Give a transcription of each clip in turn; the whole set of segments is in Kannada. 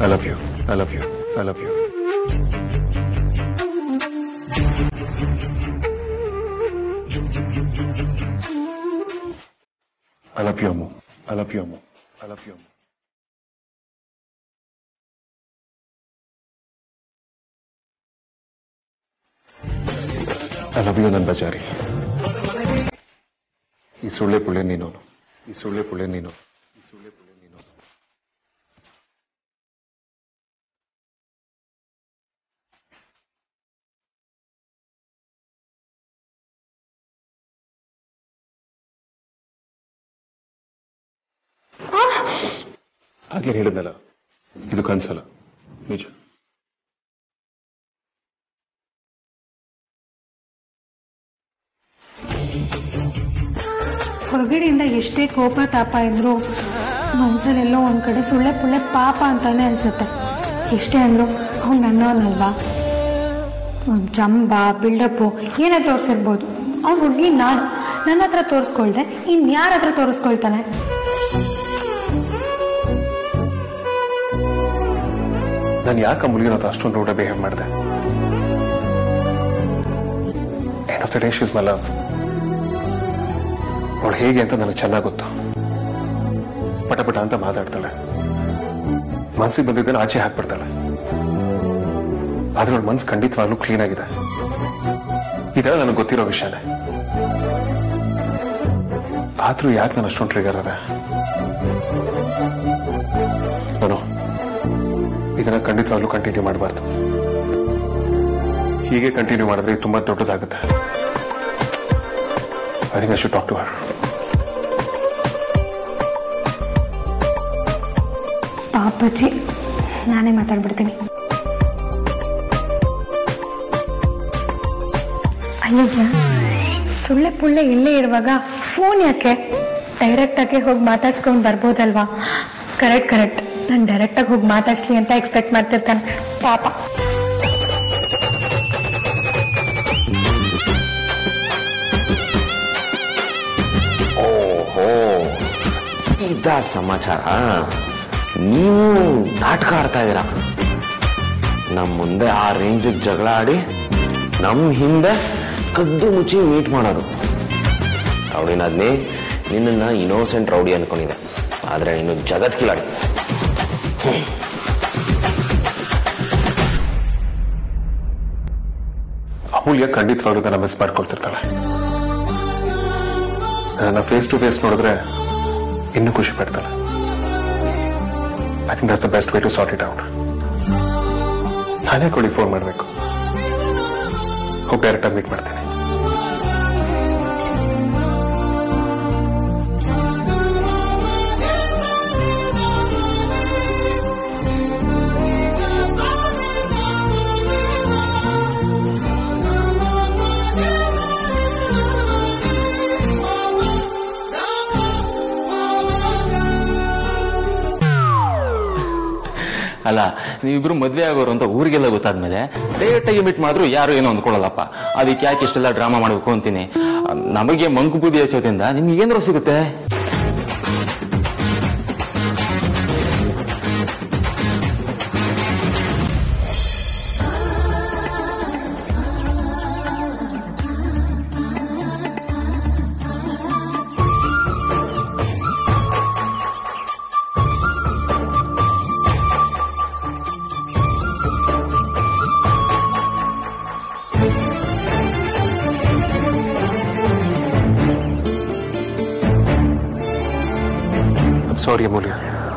I love you I love you I love you I love you Ammu I love you Ammu I love you Ammu I love you ನನ್ನ ಬಜಾರಿ ಈ ಸುಳ್ಳೆ ಪುಳ್ಳೆ ನೀನು ಈ ಸುಳ್ಳೆ ಪುಳ್ಳೆ ನೀನು ಈ ಸುಳ್ಳೆ ಪುಳ್ಳೆ ನೀನು ಹಾಗೆ ಹೇಳಿದ್ನಲ್ಲ ಇದು ಕನ್ಸಲ್ಲ ನಿಜ ಹೊರಗಡೆಯಿಂದ ಎಷ್ಟೇ ಕೋಪ ತಾಪ ಇದ್ರು ಮನ್ಸಲ್ಲೆಲ್ಲೋ ಒಂದ್ ಕಡೆ ಸುಳ್ಳೆ ಪುಳ್ಳೆ ಪಾಪ ಅಂತಾನೆ ಅನ್ಸುತ್ತೆ ಎಷ್ಟೇ ಅಂದ್ರು ಅವ್ನು ನನ್ನವನಲ್ವಾ ಅವ್ನ್ ಜಂಬ ಬಿಲ್ಡಪ್ಪು ಏನೇ ತೋರಿಸಿರ್ಬೋದು ಅವ್ನ ಹುಡುಗಿ ನಾನು ನನ್ನ ಹತ್ರ ತೋರಿಸ್ಕೊಳ್ದೆ ಇನ್ ಯಾರ ಹತ್ರ ತೋರಿಸ್ಕೊಳ್ತಾನೆ ನಾನು ಯಾಕೆ ಮುಲಿಗಿನ ಹತ್ರ ಅಷ್ಟೊಂದು ರೂಢ ಬಿಹೇವ್ ಮಾಡಿದೆ end of the day she's my love ಅವಳು ಹೇಗೆ ಅಂತ ನನಗೆ ಚೆನ್ನಾಗಿ ಗೊತ್ತು ಪಟ ಪಟ ಅಂತ ಮಾತಾಡ್ತಾಳೆ ಮನ್ಸಿಗೆ ಬಂದಿದ್ದನ್ನು ಆಚೆ ಹಾಕ್ಬಿಡ್ತಾಳೆ ಆದ್ರೆ ಅವಳ ಮನ್ಸು ಖಂಡಿತವಾಗ್ಲೂ ಕ್ಲೀನ್ ಆಗಿದೆ ಇದೆಲ್ಲ ನನಗೆ ಗೊತ್ತಿರೋ ವಿಷಯನೇ ಆದ್ರೂ ಯಾಕೆ ನಾನು ಅಷ್ಟೊಂದು ಟ್ರಿಗರ್ ಅದೆ ನಾನು ಇದನ್ನ ಖಂಡಿತವಾಗ್ಲೂ ಕಂಟಿನ್ಯೂ ಮಾಡಬಾರ್ದು ಹೀಗೆ ಕಂಟಿನ್ಯೂ ಮಾಡಿದ್ರೆ ಇದು ತುಂಬಾ ದೊಡ್ಡದಾಗುತ್ತೆ I think I should talk to her ಪಾಪಚ್ಚಿ ನಾನೇ ಮಾತಾಡ್ಬಿಡ್ತೀನಿ ಅಯ್ಯಯ್ಯ ಸುಳ್ಳೆ ಪುಳ್ಳೆ ಇಲ್ಲೇ ಇರುವಾಗ ಫೋನ್ ಯಾಕೆ ಡೈರೆಕ್ಟ್ ಆಗಿ ಹೋಗಿ ಮಾತಾಡ್ಸ್ಕೊಂಡು ಬರ್ಬೋದಲ್ವಾ ಕರೆಕ್ಟ್ ಕರೆಕ್ಟ್ ನಾನು ಡೈರೆಕ್ಟ್ ಆಗಿ ಹೋಗಿ ಮಾತಾಡ್ಸ್ಲಿ ಅಂತ ಎಕ್ಸ್ಪೆಕ್ಟ್ ಮಾಡ್ತಿರ್ತಾನೆ ಪಾಪ ಓಹೋ ಇದ ಸಮಾಚಾರ ನೀವು ನಾಟಕ ಆಡ್ತಾ ಇದ್ದೀರಾ ನಮ್ಮ ಮುಂದೆ ಆ ರೇಂಜಿಗೆ ಜಗಳ ಆಡಿ ನಮ್ಮ ಹಿಂದೆ ಕದ್ದು ಮುಚ್ಚಿ ಮೀಟ್ ಮಾಡೋದು ರೌಡಿನಾದ್ನಿ ನಿನ್ನನ್ನ ಇನೋಸೆಂಟ್ ರೌಡಿ ಅನ್ಕೊಂಡಿದೆ ಆದ್ರೆ ನೀನು ಜಗತ್ ಕಿಲಾಡಿ ಅಮೂಲ್ಯ ಖಂಡಿತವಾಗ್ಲೂ ನನ್ನ ಮಿಸ್ ಮಾಡ್ಕೊಳ್ತಿರ್ತಾಳೆ ನನ್ನ ಫೇಸ್ ಟು ಫೇಸ್ ನೋಡಿದ್ರೆ ಇನ್ನೂ ಖುಷಿ ಪಡ್ತಾಳೆ I think this the best way to sort it out ನಾನೇ ಕೊಡಿ ಫೋನ್ ಮಾಡಬೇಕು ಹೋಗಿ ಡೈರೆಕ್ಟಾಗಿ ಮೀಟ್ ಮಾಡ್ತೀನಿ ಅಲ್ಲ ನೀವಿಬ್ರು ಮದ್ವೆ ಆಗೋರು ಅಂತ ಊರಿಗೆಲ್ಲ ಗೊತ್ತಾದ್ಮೇಲೆ ಡೈರೆಕ್ಟ್ ಆಗಿ ಮೀಟ್ ಮಾಡಿದ್ರು ಯಾರು ಏನೋ ಅಂದ್ಕೊಳ್ಳಲ್ಲಪ್ಪ ಅದಕ್ಕೆ ಯಾಕೆ ಇಷ್ಟೆಲ್ಲ ಡ್ರಾಮಾ ಮಾಡಬೇಕು ಅಂತೀನಿ ನಮಗೆ ಮಂಕು ಬುದ್ಧಿ ಹಚ್ಚೋದ್ರಿಂದ ನಿಮ್ಗೆ ಏನಾರು ಸಿಗುತ್ತೆ ಸಾರಿ ಅಮೂಲ್ಯ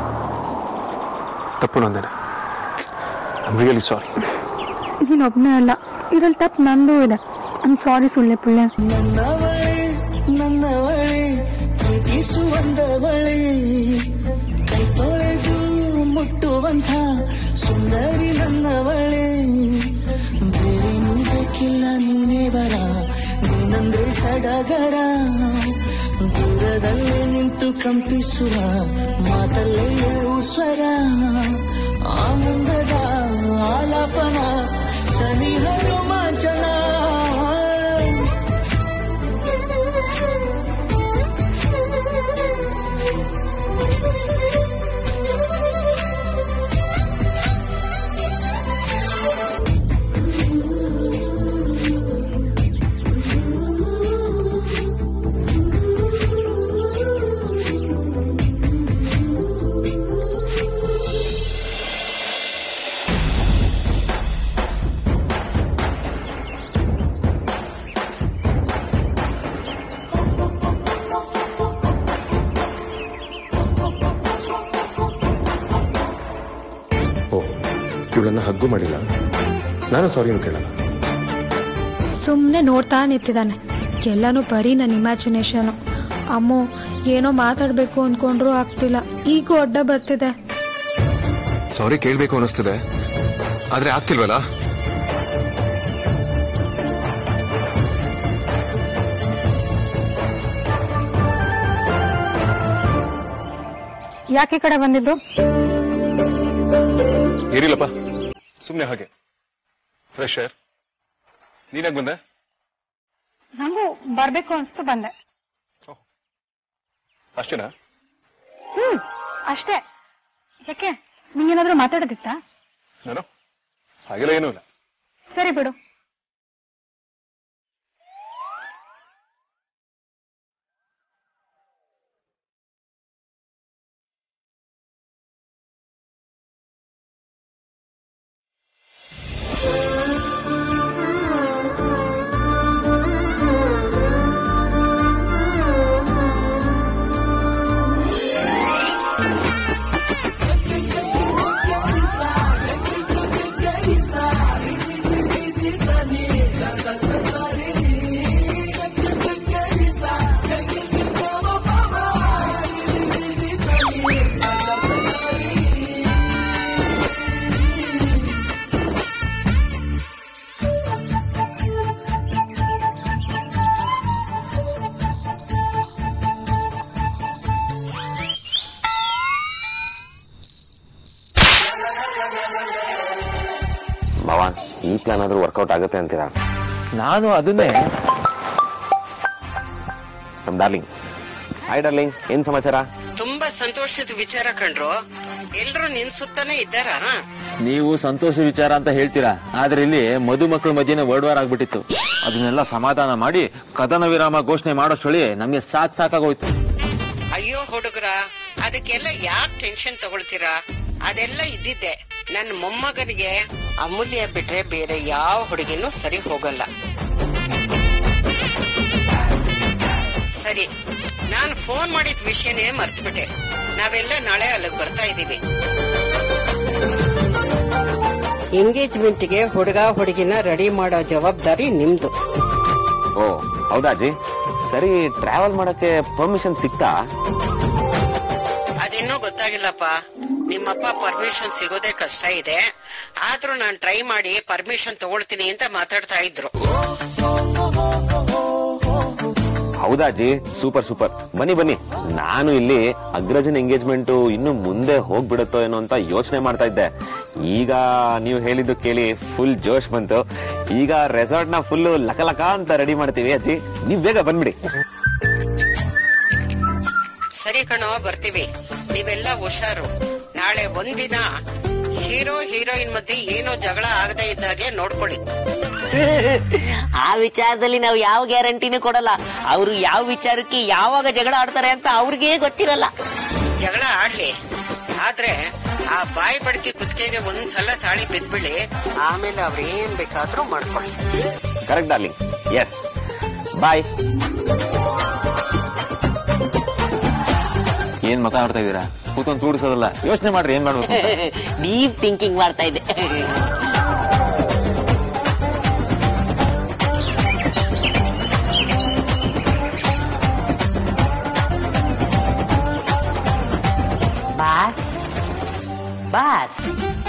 ತಪ್ಪು ನಂದೇನೆ ಐಮ್ ರಿಯಲಿ ಸಾರಿ ನೀನೊಬ್ನೇ ಅಲ್ಲ ಇದ್ರಲ್ಲಿ ತಪ್ಪು ನಂದು ಇದೆ ಐಮ್ ಸಾರಿ ಸುಳ್ಳೆ ಪುಳ್ಳೆ ನನ್ನವಳೆ ನನ್ನವಳೆ ಪ್ರೀತಿಸುವಂದವಳೆ ಕೈ ತೊಳೆದು ಮುಟ್ಟುವಂಥ ಸುಂದರಿ ನನ್ನವಳೆ ಬೇರೆ ಬೇಕಿಲ್ಲ ನೀನೇ ಬರ ನೀನಂದ್ರೆ ಸಡಗರ ದೂರದಲ್ಲೇ ನಿಂತು ಕಂಪಿಸುವ ಮಾತಲ್ಲೇ ಏಳು ಸ್ವರ ಆನಂದದ ಆಲಾಪನ ಸನಿಹ ರೋಮಾಂಚನ ಹಗ್ಗು ಮಾಡಿಲ್ಲ ನಾನು ಸಾರಿನೂ ಕೇಳಲ್ಲ ಸುಮ್ಮನೆ ನೋಡ್ತಾ ನಿಂತಿದ್ದಾನೆ ಎಲ್ಲನೂ ಬರೀ ನನ್ನ ಇಮ್ಯಾಜಿನೇಷನು ಅಮ್ಮೋ ಏನೋ ಮಾತಾಡಬೇಕು ಅಂದ್ಕೊಂಡ್ರೂ ಆಗ್ತಿಲ್ಲ ಈಗೂ ಅಡ್ಡ ಬರ್ತಿದೆ ಸಾರಿ ಕೇಳಬೇಕು ಅನ್ನಿಸ್ತಿದೆ ಆದ್ರೆ ಆಗ್ತಿಲ್ವಲ್ಲ ಯಾಕೆ ಈ ಕಡೆ ಬಂದಿದ್ದು ಏರಿಲ್ಲಪ್ಪ ಸುಮ್ಮನೆ ಹಾಗೆ ಫ್ರೆಶ್ ಏರ್ ನೀನಾಗ ಬಂದೆ ನಂಗೂ ಬರ್ಬೇಕು ಅನ್ಸ್ತು ಬಂದೆ ಅಷ್ಟೇನಾ ಹ್ಮ್ ಅಷ್ಟೇ ಯಾಕೆ ನಿಂಗೇನಾದ್ರೂ ಮಾತಾಡೋದಿತ್ತಾ ನಾನು ಹಾಗೆಲ್ಲ ಏನೂ ಇಲ್ಲ ಸರಿ ಬಿಡು ಭವಾನ್ ಈ ಪ್ಲಾನ್ ಆದ್ರೂ ವರ್ಕೌಟ್ ಆಗುತ್ತೆ ಅಂತೀರಾ ನಾನು ಅದನ್ನೇ ನಮ್ ಡಾರ್ಲಿಂಗ್ ಹಾಯ್ ಡಾರ್ಲಿಂಗ್ ಏನ್ ಸಮಾಚಾರ ತುಂಬಾ ಸಂತೋಷದ ವಿಚಾರ ಕಂಡ್ರು ಎಲ್ರು ನಿನ್ ಸುತ್ತನೇ ಇದ್ದಾರಾ ನೀವು ಸಂತೋಷ ವಿಚಾರ ಅಂತ ಹೇಳ್ತೀರಾ ಆದ್ರೆ ಇಲ್ಲಿ ಮಧುಮಕ್ಕಳ ಮಧ್ಯೆನೇ ವರ್ಡ್ ವಾರ್ ಆಗ್ಬಿಟ್ಟಿತ್ತು ಅದನ್ನೆಲ್ಲ ಸಮಾಧಾನ ಮಾಡಿ ಕದನ ವಿರಾಮ ಘೋಷಣೆ ಮಾಡೋಷ್ಟೊಳಿ ನಮ್ಗೆ ಸಾಕ್ ಸಾಕಾಗೋಯ್ತು ಅಯ್ಯೋ ಹುಡುಗರ ಅದಕ್ಕೆಲ್ಲ ಯಾಕೆ ಟೆನ್ಷನ್ ತಗೊಳ್ತೀರಾ ಅದೆಲ್ಲ ಇದ್ದಿದ್ದೆ ನನ್ನ ಮೊಮ್ಮಗನಿಗೆ ಅಮೂಲ್ಯ ಬಿಟ್ರೆ ಬೇರೆ ಯಾವ ಹುಡುಗಿನೂ ಸರಿ ಹೋಗಲ್ಲ ಸರಿ ನಾನು ಫೋನ್ ಮಾಡಿದ ವಿಷಯನೇ ಮರ್ತ್ಬಿಟ್ಟೆ ನಾವೆಲ್ಲ ನಾಳೆ ಅಲ್ಲಿಗೆ ಬರ್ತಾ ಇದೀವಿ ಎಂಗೇಜ್ಮೆಂಟ್ಗೆ ಹುಡುಗ ಹುಡುಗಿನ ರೆಡಿ ಮಾಡೋ ಜವಾಬ್ದಾರಿ ನಿಮ್ದು ಓ ಹೌದಾ ಅಜ್ಜಿ ಸರಿ ಟ್ರಾವೆಲ್ ಮಾಡಕ್ಕೆ ಪರ್ಮಿಷನ್ ಸಿಕ್ತಾ ಅದಿನ್ನೂ ಗೊತ್ತಾಗಿಲ್ಲಪ್ಪ ನಿಮ್ಮಪ್ಪ ಪರ್ಮಿಷನ್ ಸಿಗೋದೇ ಕಷ್ಟ ಇದೆ ಆದ್ರೂ ನಾನು ಟ್ರೈ ಮಾಡಿ ಪರ್ಮಿಷನ್ ತಗೊಳ್ತೀನಿ ಅಂತ ಮಾತಾಡ್ತಾ ಇದ್ರು ಹೌದಾ ಅಜ್ಜಿ ಸೂಪರ್ ಸೂಪರ್ ಬನ್ನಿ ಬನ್ನಿ ನಾನು ಇಲ್ಲಿ ಅಗ್ರಜನ್ ಎಂಗೇಜ್ಮೆಂಟ್ ಇನ್ನು ಮುಂದೆ ಹೋಗ್ಬಿಡುತ್ತೋ ಏನೋ ಅಂತ ಯೋಚನೆ ಮಾಡ್ತಾ ಇದ್ದೆ ಈಗ ನೀವು ಹೇಳಿದ್ದು ಕೇಳಿ ಫುಲ್ ಜೋಶ್ ಬಂತು ಈಗ ರೆಸಾರ್ಟ್ ನ ಫುಲ್ ಲಕ ಅಂತ ರೆಡಿ ಮಾಡ್ತೀವಿ ಅಜ್ಜಿ ನೀವ್ ಬೇಗ ಬಂದ್ಬಿಡಿ ಸರಿ ಕಣೋ ಬರ್ತೀವಿ ನೀವೆಲ್ಲ ಹುಷಾರು ನಾಳೆ ಒಂದಿನ ಹೀರೋ ಹೀರೋಯಿನ್ ಮಧ್ಯೆ ಏನೋ ಜಗಳ ಆಗದೆ ಇದ್ದಾಗೆ ನೋಡ್ಕೊಳ್ಳಿ ಆ ವಿಚಾರದಲ್ಲಿ ನಾವು ಯಾವ ಗ್ಯಾರಂಟಿನೂ ಕೊಡಲ್ಲ ಅವರು ಯಾವ ವಿಚಾರಕ್ಕೆ ಯಾವಾಗ ಜಗಳ ಆಡ್ತಾರೆ ಅಂತ ಅವ್ರಿಗೆ ಗೊತ್ತಿರಲ್ಲ ಜಗಳ ಆಡ್ಲಿ ಆದ್ರೆ ಆ ಬಾಯಿ ಬಡಕಿ ಕುತ್ತಿಗೆಗೆ ಒಂದ್ಸಲ ತಾಳಿ ಬಿದ್ಬಿಡಿ ಆಮೇಲೆ ಅವ್ರು ಏನ್ ಬೇಕಾದ್ರೂ ಮಾಡ್ಕೊಳ್ಳಿ ಕರೆಕ್ಟ್ ಡಾರ್ಲಿಂಗ್ ಎಸ್ ಬಾಯ್ ಏನ್ ಮತ ಆಡ್ತಾ ಇದೀರಾ ಕೂತ್ಕೊಂಡ್ ತೂಡಿಸೋದಲ್ಲ ಯೋಚನೆ ಮಾಡ್ರಿ ಏನ್ ಮಾಡ್ಬೇಕು ಅಂತ. ಡೀಪ್ ಥಿಂಕಿಂಗ್ ಮಾಡ್ತಾ ಇದ್ದೆ boss boss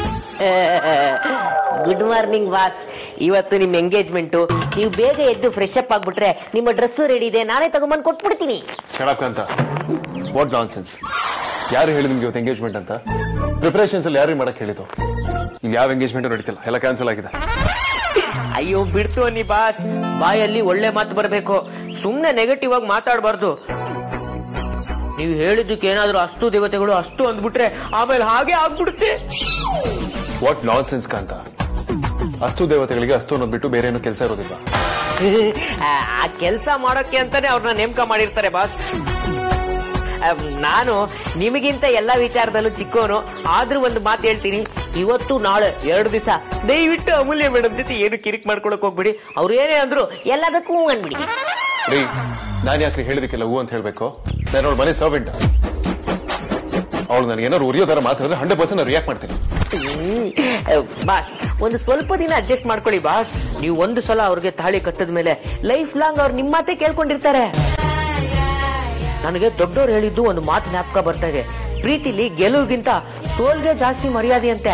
good morning boss ಇವತ್ತು ನಿಮ್ ಎಂಗೇಜ್ಮೆಂಟು ನೀವು ಬೇಗ ಎದ್ದು ಫ್ರೆಶ್ ಅಪ್ ಆಗ್ಬಿಟ್ರೆ ನಿಮ್ಮ ಡ್ರೆಸ್ಸು ರೆಡಿ ಇದೆ ನಾನೇ ತಗೊಂಬಂದು ಕೊಟ್ಬಿಡ್ತೀನಿ ಶಡಪ್ ಅಂತ ವಾಟ್ ನಾನ್ ಸೆನ್ಸ್ ಯಾರು ಹೇಳಿದ್ ನಿಮ್ಗೆ ಇವತ್ತು ಎಂಗೇಜ್ಮೆಂಟ್ ಅಂತ ಪ್ರಿಪರೇಷನ್ಸ್ ಅಲ್ಲಿ ಯಾರು ಮಾಡಕ್ ಹೇಳಿದ್ದು ಇಲ್ಲಿ ಯಾವ ಎಂಗೇಜ್ಮೆಂಟ್ ನಡೀತಿಲ್ಲ ಎಲ್ಲ ಕ್ಯಾನ್ಸಲ್ ಆಗಿದೆ ಅಯ್ಯೋ ಬಿಡ್ತು ಅನ್ನಿ ಬಾಸ್ ಬಾಯಲ್ಲಿ ಒಳ್ಳೆ ಮಾತು ಬರಬೇಕು ಸುಮ್ನೆ ನೆಗೆಟಿವ್ ಆಗಿ ಮಾತಾಡಬಾರ್ದು ನೀವು ಹೇಳಿದ್ದಕ್ಕೆ ಏನಾದ್ರೂ ಅಷ್ಟು ದೇವತೆಗಳು ಅಷ್ಟು ಅಂದ್ಬಿಟ್ರೆ ಆಮೇಲೆ ಹಾಗೆ ಆಗ್ಬಿಡುತ್ತೆ ವಾಟ್ ನಾನ್ ಸೆನ್ಸ್ ಕಾಂತ ಅಷ್ಟು ದೇವತೆಗಳಿಗೆ ಅಷ್ಟು ಅನ್ನೋದು ಬಿಟ್ಟು ಬೇರೆ ಏನೋ ಕೆಲಸ ಇರೋದಿಲ್ಲ ಆ ಕೆಲಸ ಮಾಡೋಕೆ ಅಂತಾನೆ ಅವ್ರನ್ನ ನೇಮಕ ಮಾಡಿರ್ತಾರೆ ಬಾಸ್ ಅಹ್, ನಾನು ನಿಮಗಿಂತ ಎಲ್ಲಾ ವಿಚಾರದಲ್ಲೂ ಚಿಕ್ಕವನು ಆದ್ರೂ ಒಂದು ಮಾತು ಹೇಳ್ತೀನಿ ಇವತ್ತು ನಾಳೆ ಎರಡು ದಿವಸ ದಯವಿಟ್ಟು ಅಮೂಲ್ಯ ಮೇಡಮ್ ಜೊತೆ ಏನು ಕಿರಿಕ್ ಮಾಡ್ಕೊಳಕ್ ಹೋಗ್ಬಿಡಿ ಅವ್ರು ಏನೇ ಅಂದ್ರು ಎಲ್ಲದಕ್ಕೂ ಹ್ಞೂ ಅನ್ಬಿಡಿ ರೀ ನಾನು ಯಾಕೆ ಹೇಳಿದಕ್ಕೆಲ್ಲ ಹೂ ಅಂತ ಹೇಳ್ಬೇಕು ನಾನು ಅವಳ ಮನೆ ಸರ್ವೆಂಟ್ ಅವಳು ನನಗೆ ಏನಾದ್ರು ಉರಿಯೋ ತರ ಮಾತಾಡಿದ್ರೆ ಹಂಡ್ರೆಡ್ ಪರ್ಸೆಂಟ್ ರಿಯಾಕ್ಟ್ ಮಾಡ್ತೀನಿ ಹ್ಮ್, ಬಾಸ್ ಒಂದು ಸ್ವಲ್ಪ ದಿನ ಅಡ್ಜಸ್ಟ್ ಮಾಡ್ಕೊಳ್ಳಿ ಬಾಸ್ ನೀವು ಒಂದು ಸಲ ಅವ್ರಿಗೆ ತಾಳಿ ಕಟ್ಟದ ಮೇಲೆ ಲೈಫ್ ಲಾಂಗ್ ಅವ್ರು ನಿಮ್ಮ ಮಾತೇ ಕೇಳ್ಕೊಂಡಿರ್ತಾರೆ ನನಗೆ ದೊಡ್ಡವ್ರು ಹೇಳಿದ್ದು ಒಂದು ಮಾತು ಜ್ಞಾಪಕ ಬರ್ತಾ ಇದೆ ಪ್ರೀತಿಲಿ ಗೆಲುವಿಗಿಂತ ಸೋಲ್ಗೆ ಜಾಸ್ತಿ ಮರ್ಯಾದೆ ಅಂತೆ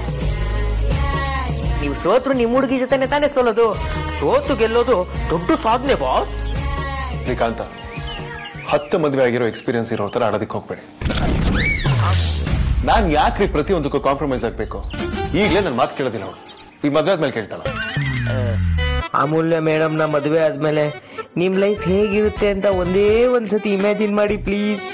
ನೀವು ಸೋತ್ರು ನಿಮ್ಮ ಹುಡುಗಿ ಜೊತೆನೆ ತಾನೇ ಸೋಲೋದು ಸೋತು ಗೆಲ್ಲೋದು ದೊಡ್ಡ ಸಾಧನೆ ಬಾಸ್ ಶ್ರೀಕಾಂತ ಹತ್ತು ಮದುವೆ ಆಗಿರೋ ಎಕ್ಸ್ಪೀರಿಯನ್ಸ್ ಇರೋ ತರ ಆಡೋದಕ್ಕೆ ಹೋಗ್ಬೇಡಿ ನಾನ್ ಯಾಕ್ರಿ ಪ್ರತಿಯೊಂದಕ್ಕೂ ಕಾಂಪ್ರಮೈಸ್ ಆಗ್ಬೇಕು ಈಗಲೇ ನನ್ನ ಮಾತು ಕೇಳೋದಿಲ್ಲ ಅವಳು ಈಗ ಮದ್ವೆ ಆದ್ಮೇಲೆ ಕೇಳ್ತಾಳ ಅಮೂಲ್ಯ ಮೇಡಮ್ ನ ಮದುವೆ ಆದ್ಮೇಲೆ ನಿಮ್ ಲೈಫ್ ಹೇಗಿರುತ್ತೆ ಅಂತ ಒಂದೇ ಒಂದ್ಸತಿ ಇಮ್ಯಾಜಿನ್ ಮಾಡಿ ಪ್ಲೀಸ್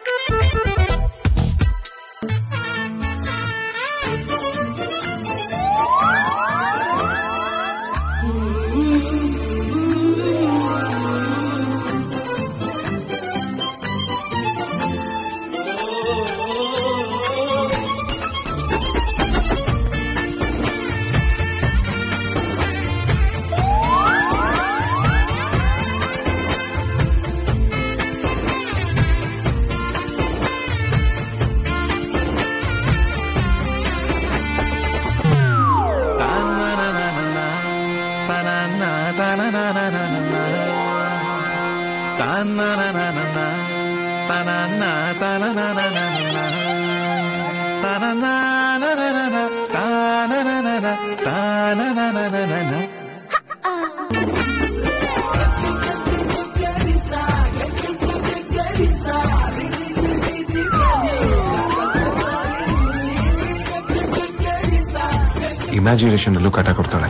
ಇಮ್ಯಾಜಿನೇಷನ್ ಅಲ್ಲೂ ಕಾಟ ಕೊಡ್ತಾಳೆ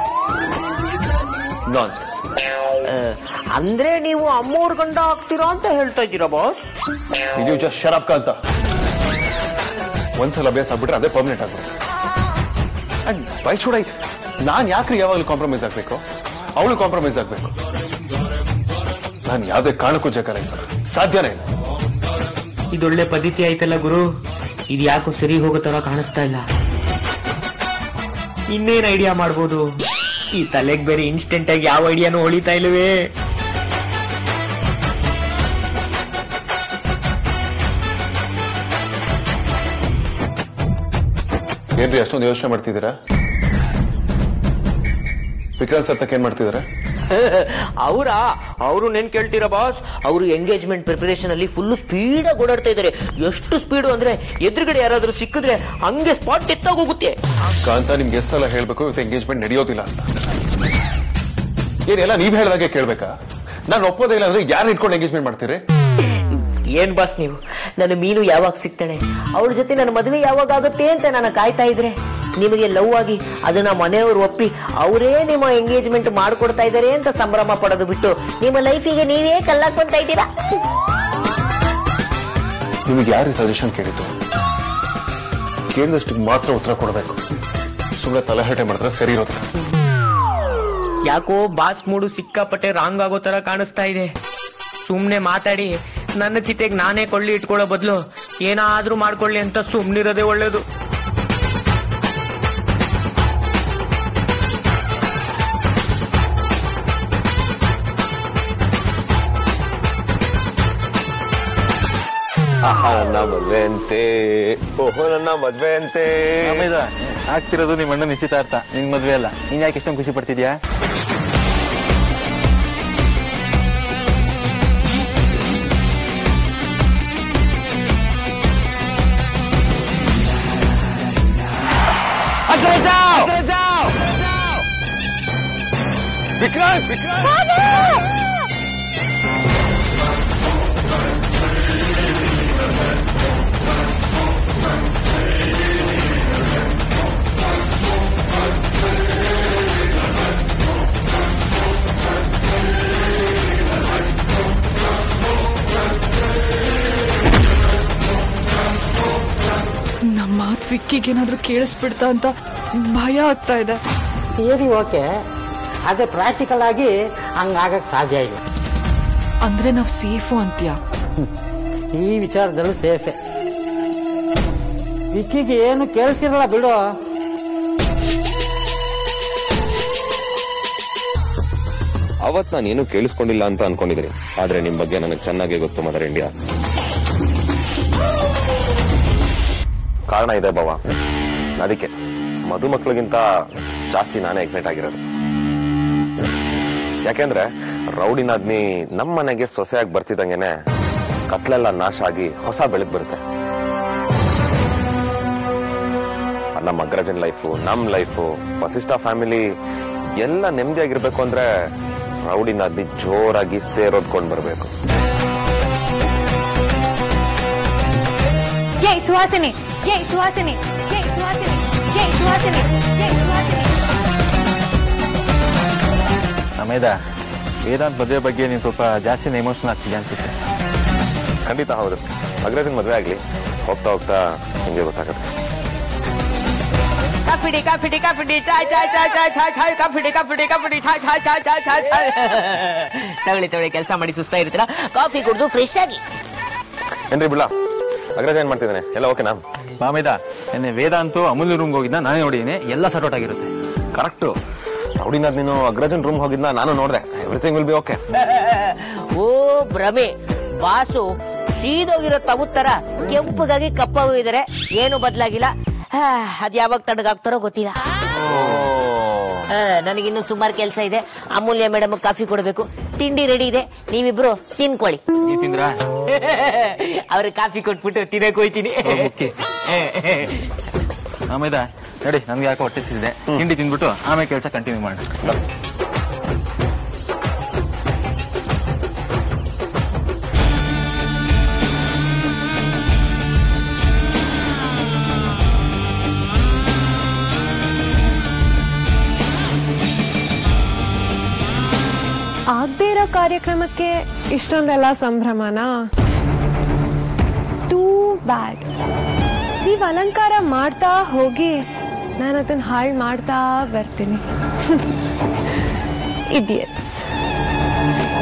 ನಾನ್ ಸೆನ್ಸ್ ಅಂದ್ರೆ ನೀವು ಅಮ್ಮವ್ರ ಗಂಡ ಆಗ್ತೀರಾ ಅಂತ ಹೇಳ್ತಾ ಇದ್ದೀರಾ ಬಾಸ್ ನೀವು ಜಸ್ಟ್ ಶರಾಬ್ಕ ಅಂತ ಒಂದ್ಸಲ ಅಭ್ಯಾಸ ಆಗ್ಬಿಟ್ರೆ ಅದೇ ಪರ್ಮನೆಂಟ್ ಆಗ್ಬಿಡುತ್ತೆ ಅಂಡ್ ವೈ ಶುಡ್ ಐ ನಾನ್ ಯಾಕ್ರಿ ಯಾವಾಗಲೂ ಕಾಂಪ್ರಮೈಸ್ ಆಗ್ಬೇಕು ಅವಳು ಕಾಂಪ್ರಮೈಸ್ ಆಗ್ಬೇಕು ನಾನು ಯಾವುದೇ ಕಾರಣಕ್ಕೂ ಜಕಾಲೈಸಲ್ಲ ಸಾಧ್ಯನೇ ಇಲ್ಲ ಇದೊಳ್ಳೆ ಪದ್ಧತಿ ಆಯ್ತಲ್ಲ ಗುರು ಇದು ಯಾಕೋ ಸರಿ ಹೋಗೋ ತರ ಕಾಣಿಸ್ತಾ ಇಲ್ಲ ಇನ್ನೇನ್ ಐಡಿಯಾ ಮಾಡ್ಬೋದು ಈ ತಲೆಗ್ ಬೇರೆ ಇನ್ಸ್ಟೆಂಟ್ ಆಗಿ ಯಾವ ಐಡಿಯಾನು ಹೊಳಿತಾ ಇಲ್ವೇ ಏನ್ರಿ ಅಷ್ಟೊಂದು ಯೋಚನೆ ಮಾಡ್ತಿದ್ದೀರಾ ವಿಕ್ರಾಂತ್ ಸರ್ ತಕ್ಕ ಏನ್ ಮಾಡ್ತಿದಾರೆ ಅವರ ಅವರು ನೆನ್ ಕೇಳ್ತೀರಾ ಬಾಸ್ ಅವರು ಎಂಗೇಜ್ಮೆಂಟ್ ಪ್ರಿಪರೇಷನ್ ಅಲ್ಲಿ ಫುಲ್ ಸ್ಪೀಡ್ ಆಗಿ ಓಡಾಡ್ತಾ ಇದಾರೆ ಎಷ್ಟು ಸ್ಪೀಡು ಅಂದ್ರೆ ಎದುರುಗಡೆ ಯಾರಾದ್ರೂ ಸಿಕ್ಕಿದ್ರೆ ಹಂಗೆ ಸ್ಪಾಟ್ ಹೋಗುತ್ತೆ ಕಾಂತ ನಿಮ್ಗೆ ಎಷ್ಟು ಸಲ ಹೇಳ್ಬೇಕು ಇವತ್ತು ಎಂಗೇಜ್ಮೆಂಟ್ ನಡೆಯೋದಿಲ್ಲ ಅಂತ ಏನೆಲ್ಲ ನೀವ್ ಹೇಳ್ದಾಗೆ ಕೇಳ್ಬೇಕಾ ನಾನು ಒಪ್ಪೋದೇ ಇಲ್ಲ ಅಂದ್ರೆ ಯಾರು ಇಟ್ಕೊಂಡು ಎಂಗೇಜ್ಮೆಂಟ್ ಮಾಡ್ತೀರಿ ಏನ್ ಬಾಸ್ ನೀವು ನನ್ನ ಮೀನು ಯಾವಾಗ ಸಿಗ್ತಾಳೆ ಅವಳ ಜೊತೆ ನನ್ನ ಮದುವೆ ಯಾವಾಗ ಆಗುತ್ತೆ ಅಂತ ನಾನು ಕಾಯ್ತಾ ಇದ್ರೆ ನಿಮಗೆ ಲವ್ ಆಗಿ ಅದನ್ನ ಮನೆಯವರು ಒಪ್ಪಿ ಅವರೇ ನಿಮ್ಮ ಎಂಗೇಜ್ಮೆಂಟ್ ಮಾಡ್ಕೊಡ್ತಾ ಇದ್ದಾರೆ ಅಂತ ಸಂಭ್ರಮ ಪಡೋದು ಬಿಟ್ಟು ನಿಮ್ಮ ಲೈಫಿಗೆ ನೀವೇ ಕಲ್ಲಾಕೊಂತ ಇದ್ದೀರಾ ನಿಮಗೆ ಯಾರು ಸಜೆಷನ್ ಕೇಳಿದ್ದು ಕೇಳಿದಷ್ಟು ಮಾತ್ರ ಉತ್ತರ ಕೊಡಬೇಕು ಸುಮ್ಮನೆ ತಲೆಹರಟೆ ಮಾಡಿದ್ರೆ ಸರಿ ಇರೋದಿಲ್ಲ ಯಾಕೋ ಬಾಸ್ ಮೂಡು ಸಿಕ್ಕಾಪಟ್ಟೆ ರಾಂಗ್ ಆಗೋ ತರ ಕಾಣಿಸ್ತಾ ಇದೆ ಸುಮ್ನೆ ಮಾತಾಡಿ ನನ್ನ ಚಿತೆಗೆ ನಾನೇ ಕೊಳ್ಳಿ ಇಟ್ಕೊಳ್ಳೋ ಬದಲು ಏನಾದ್ರೂ ಮಾಡ್ಕೊಳ್ಳಿ ಅಂತ ಸುಮ್ನಿರೋದೇ ಒಳ್ಳೇದು ಆಹಾ ನನ್ನ ಮದ್ವೆ ಅಂತೆ ಓಹೋ ನನ್ನ ಮದ್ವೆ ಅಂತೆ ಆಗ್ತಿರೋದು ನಿಮ್ಮ ಅಣ್ಣ ನಿಶ್ಚಿತಾರ್ಥ ನಿನ್ ಮದ್ವೆ ಅಲ್ಲ ನೀನ್ ಯಾಕೆ ಇಷ್ಟೊಂದು ಖುಷಿ ಪಡ್ತಿದ್ಯಾ ವಿಕ್ರಾಂತ್ ವಿಕ್ರಾಂತ್ ನಮ್ಮ ಮಾತು ವಿಕ್ಕಿಗೆ ಏನಾದ್ರೂ ಕೇಳಿಸ್ಬಿಡ್ತಾ ಅಂತ ಭಯ ಆಗ್ತಾ ಇದೆ ಥಿಯರಿ ಓಕೆ ಅದೇ ಪ್ರಾಕ್ಟಿಕಲ್ ಆಗಿ ಹಂಗಾಗಕ್ ಸಾಧ್ಯ ಇಲ್ಲ ಅಂದ್ರೆ ನಾವ್ ಸೇಫು ಅಂತೀಯ ಈ ವಿಚಾರದಲ್ಲೂ ಸೇಫೆ ವಿಕ್ಕಿಗೆ ಏನು ಕೇಳಿಸಿರಲ್ಲ ಬಿಡು ಅವತ್ ನಾನು ಏನು ಕೇಳಿಸ್ಕೊಂಡಿಲ್ಲ ಅಂತ ಅನ್ಕೊಂಡಿದ್ದೀನಿ ಆದ್ರೆ ನಿಮ್ ಬಗ್ಗೆ ನನಗೆ ಚೆನ್ನಾಗಿ ಗೊತ್ತು ಮದರ್ ಇಂಡಿಯಾ ಕಾರಣ ಇದೆ ಬಾವ ಅದಕ್ಕೆ ಮದುಮಕ್ಳಿಗಿಂತ ಜಾಸ್ತಿ ನಾನೇ ಎಕ್ಸೈಟ್ ಆಗಿರೋದು ಯಾಕೆಂದ್ರೆ ರೌಡಿ ನಾದ್ನಿ ನಮ್ಮ ಮನೆಗೆ ಸೊಸೆಯಾಗಿ ಬರ್ತಿದ್ದಂಗೆನೆ ಕತ್ಲೆಲ್ಲ ನಾಶ ಆಗಿ ಹೊಸ ಬೆಳಕು ಬರುತ್ತೆ ನಮ್ಮ ಅಗ್ರಜನ್ ಲೈಫು ನಮ್ ಲೈಫು ವಸಿಷ್ಠ ಫ್ಯಾಮಿಲಿ ಎಲ್ಲ ನೆಮ್ಮದಿಯಾಗಿರ್ಬೇಕು ಅಂದ್ರೆ ರೌಡಿ ನಾದ್ನಿ ಜೋರಾಗಿ ಸೇರೋದ್ಕೊಂಡ್ ಬರ್ಬೇಕು ಜೈ ಸುಹಾಸಿನಿ ಜೈ ಸುಹಾಸಿನಿ ಜೈ ಸುಹಾಸಿನಿ ಜೈ ಸುಹಾಸಿನಿ ಜೈ ಸುಹಾಸಿನಿ ನಮೇದ ವೇದಾಂತ್ ಮದುವೆ ಬಗ್ಗೆ ನೀನು ಸ್ವಲ್ಪ ಜಾಸ್ತಿನೇ ಎಮೋಷನಲ್ ಆಗ್ತಿದೆ ಅನ್ಸುತ್ತೆ ಖಂಡಿತ ಹೌದು ಅಗ್ರಜನ್ ಮದ್ವೆ ಆಗ್ಲಿ ಹೋಗ್ತಾ ಹೋಗ್ತಾ ನಿಮ್ಗೆ ಗೊತ್ತಾಗುತ್ತೆ ಕಾಫಿ ಡಿ ಕಾಫಿ ಡಿ ಕಾಫಿ ಡಿ ಚಾಯ್ ಚಾಯ್ ಚಾಯ್ ಚಾಯ್ ಚಾಯ್ ಚಾಯ್ ಕಾಫಿ ಡಿ ಕಾಫಿ ಡಿ ಕಾಫಿ ಡಿ ಚಾಯ್ ಚಾಯ್ ಚಾಯ್ ಚಾಯ್ ಚಾಯ್ ಚಾಯ್ ತಗೊಳ್ಳಿ ತಗೊಳ್ಳಿ ಕೆಲಸ ಮಾಡಿ ಸುಸ್ತಾ ಇರ್ತೀರಾ ಕಾಫಿ ಕುಡಿದು ಫ್ರೆಶ್ ಆಗಿ ಏನ್ರಿ ಬಿಡ್ಲಾ ಅಗ್ರಜ ಏನ್ ಮಾಡ್ತಿದ್ದಾನೆ ಎಲ್ಲ ಓಕೆನಾ ಮಾಮೇದ ನಿನ್ನೆ ವೇದಾಂತು ಅಮೂಲ್ಯ ರೂಮ್ಗೆ ಹೋಗಿದ್ದ ನಾನೇ ನೋಡಿದ್ದೀನಿ ಎಲ್ಲ ಸಟೌಟ್ ಆಗಿರುತ್ತೆ ಕರೆಕ್ಟು ರೌಡಿನಾದ್ ನೀನು ಅಗ್ರಜನ್ ರೂಮ್ ಹೋಗಿದ್ನ ನಾನು ನೋಡ್ದೆ ಎವ್ರಿಥಿಂಗ್ ವಿಲ್ ಬಿ ಓಕೆ ಓ ಭ್ರಮೆ ಬಾಸು ಸೀದೋಗಿರೋ ತಗುತ್ತರ ಕೆಂಪಗಾಗಿ ಕಪ್ಪಾಗಿದ್ದಾರೆ ಏನು ಬದಲಾಗಿಲ್ಲ ಅದ್ ಯಾವಾಗ ತಣ್ಣಗಾಗ್ತಾರೋ ಗೊತ್ತಿಲ್ಲ ಆ, ನನಗಿನ್ನು ಸುಮಾರು ಕೆಲಸ ಇದೆ ಅಮೂಲ್ಯ ಮೇಡಮ್ ಕಾಫಿ ಕೊಡಬೇಕು ತಿಂಡಿ ರೆಡಿ ಇದೆ ನೀವಿಬ್ರು ತಿನ್ಕೊಳ್ಳಿ ನೀ ತಿಂದ್ರಾ ಅವ್ರಿಗೆ ಕಾಫಿ ಕೊಟ್ಬಿಟ್ಟು ತಿನ್ನಕ್ ಹೋಯ್ತೀನಿ ಓಕೆ ಆಮೇದ ನಡಿ ನನ್ಗೆ ಯಾಕೋ ಹೊಟ್ಟೆ ಸಿಗಿದೆ ತಿಂಡಿ ತಿಂದ್ಬಿಟ್ಟು ಆಮೇಲೆ ಕೆಲಸ ಕಂಟಿನ್ಯೂ ಮಾಡೋಣ ಆಗದೆ ಇರೋ ಕಾರ್ಯಕ್ರಮಕ್ಕೆ ಇಷ್ಟೊಂದೆಲ್ಲ ಸಂಭ್ರಮನಾ ಟೂ ಬ್ಯಾಡ್ ನೀವು ಅಲಂಕಾರ ಮಾಡ್ತಾ ಹೋಗಿ ನಾನು ಅದನ್ನ ಹಾಳು ಮಾಡ್ತಾ ಬರ್ತೀನಿ ಇಡಿಯಟ್ಸ್